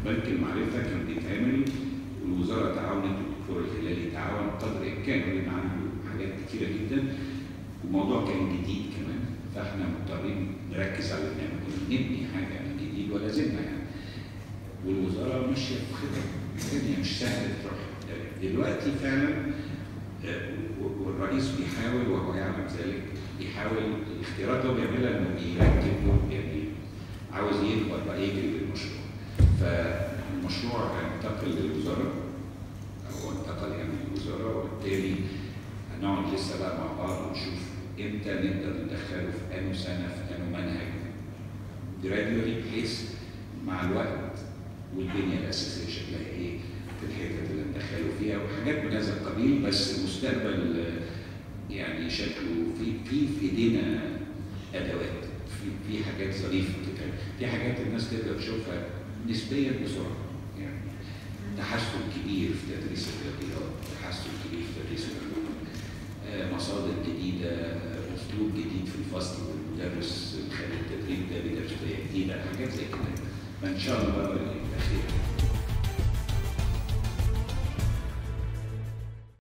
بنك المعرفه كان بيتعمل والوزاره تعاونت والدكتور الهلالي تعاون قدر الامكان لان عنده حاجات كتيره جدا والموضوع كان جديد كمان فاحنا مضطرين نركز على ان احنا كنا نبني حاجه من جديد ولا زلنا يعني والوزاره ماشيه في خطط الدنيا مش سهله تروح دلوقتي فعلا آه، و- والرئيس بيحاول وهو يعلم ذلك بيحاول الاختيارات اللي هو بيعملها انه بيرتب له يعني عاوز يكبر بقى يجري بالمشروع فالمشروع انتقل للوزاره او انتقل يعني للوزاره وبالتالي هنقعد لسه بقى مع بعض ونشوف امتى نقدر ندخله في انه سنه في انه منهج gradually بحيث مع الوقت والبنيه الاساسيه شكلها ايه في الحتت اللي ندخله فيها وحاجات من هذا القبيل بس المستقبل آه، يعني شكله في في في ايدينا ادوات في في حاجات ظريفه بتتعمل في حاجات الناس تقدر تشوفها نسبيا بسرعه يعني تحسن كبير في تدريس الرياضيات تحسن كبير في تدريس العلوم آه، مصادر جديده آه، اسلوب جديد في الفصل والمدرس خلال التدريب ده بيدرس بطريقه جديده حاجات زي كده فان شاء الله يبقى خير